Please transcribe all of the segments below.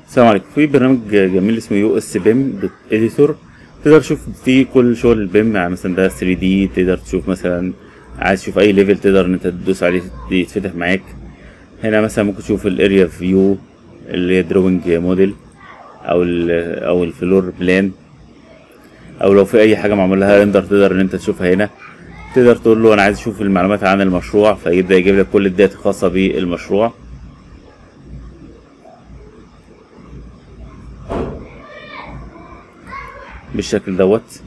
السلام عليكم في برنامج جميل اسمه يو اس بيم اديتور تقدر تشوف فيه كل شغل البيم يعني مثلا ده 3 دي تقدر تشوف مثلا عايز تشوف اي ليفل تقدر ان انت تدوس عليه يتفتح معاك هنا مثلا ممكن تشوف الاريا فيو اللي هي دروينج موديل او ال او الفلور بلان او لو في اي حاجه معمول لها ريندر تقدر ان انت تشوفها هنا تقدر تقول له انا عايز اشوف المعلومات عن المشروع فيبدا يجيب لك كل الداتا الخاصه بالمشروع بالشكل دوت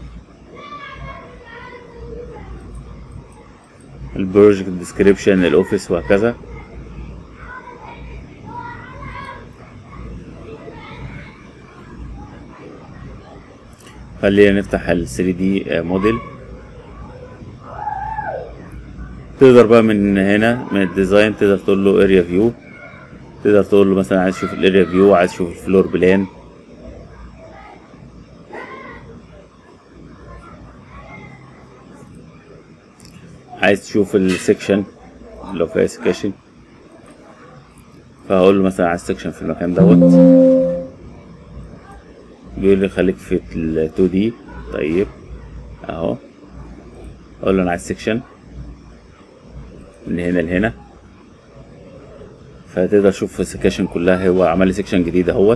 البروجكت ديسكريبشن الاوفيس وهكذا خلينا نفتح ال 3 دي موديل تقدر بقى من هنا من الديزاين تقدر تقول له اريا فيو تقدر تقول له مثلا عايز تشوف الاريا فيو عايز تشوف الفلور بلان عايز تشوف السكشن لو فيها سكشن فهقول له مثلا عايز سكشن في المكان دوت بيقول لي خليك في ال 2 دي طيب اهو اقول له انا عايز سكشن من هنا لهنا فتقدر تشوف السكشن كلها هو عمل لي سكشن جديد اهوت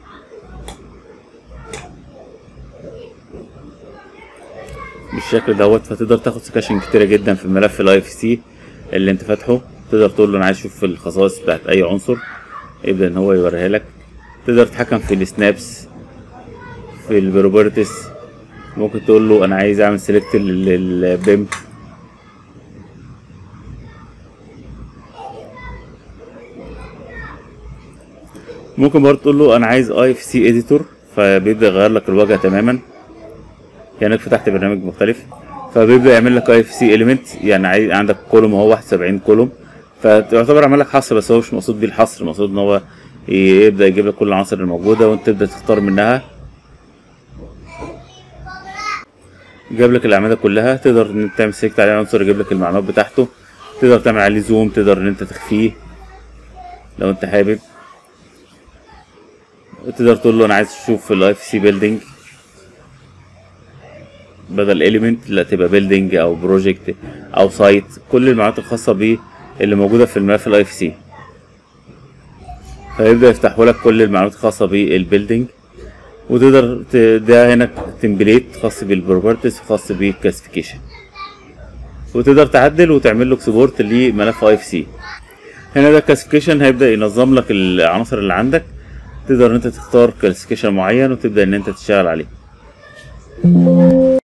بالشكل دوت فتقدر تاخد سكاشن كتيرة جدا في ملف الاي اف سي اللي انت فاتحه تقدر تقول له انا عايز اشوف الخصائص بتاعت اي عنصر يبدا ان هو يوريها لك تقدر تتحكم في السنابس في البروبرتيز ممكن تقول له انا عايز اعمل سيلكت للبيم ممكن برضه تقول له انا عايز اي اف سي اديتور فبيبدا يغير لك الواجهه تماما كانك فتحت برنامج مختلف فبيبدا يعمل لك اي اف سي اليمنت يعني عايز عندك كولوم اهو 71 كولوم فتعتبر عمل لك حصر بس هو مش مقصود بيه الحصر المقصود ان هو يبدا يجيب لك كل العناصر الموجوده وانت تبدا تختار منها جاب لك الاعمده كلها تقدر ان انت تعمل سيلكت على عنصر يجيب لك المعلومات بتاعته تقدر تعمل عليه زوم تقدر ان انت تخفيه لو انت حابب تقدر تقول له انا عايز اشوف الاي اف سي بيلدينج بدل اليمنت لا تبقى بيلدينج او بروجكت او سايت كل المعلومات الخاصه بيه اللي موجوده في الملف الاي اف سي فيبدا يفتحوا لك كل المعلومات الخاصه بالبيلدينج وتقدر ده هنا تمبليت خاص بالبروبرتيز خاص بالكلاسيفيكيشن وتقدر تعدل وتعمل له اكسبورت لملف اي اف سي هنا ده كلاسيفيكيشن هيبدا ينظم لك العناصر اللي عندك تقدر ان انت تختار كلاسيفيكيشن معين وتبدا ان انت تشتغل عليه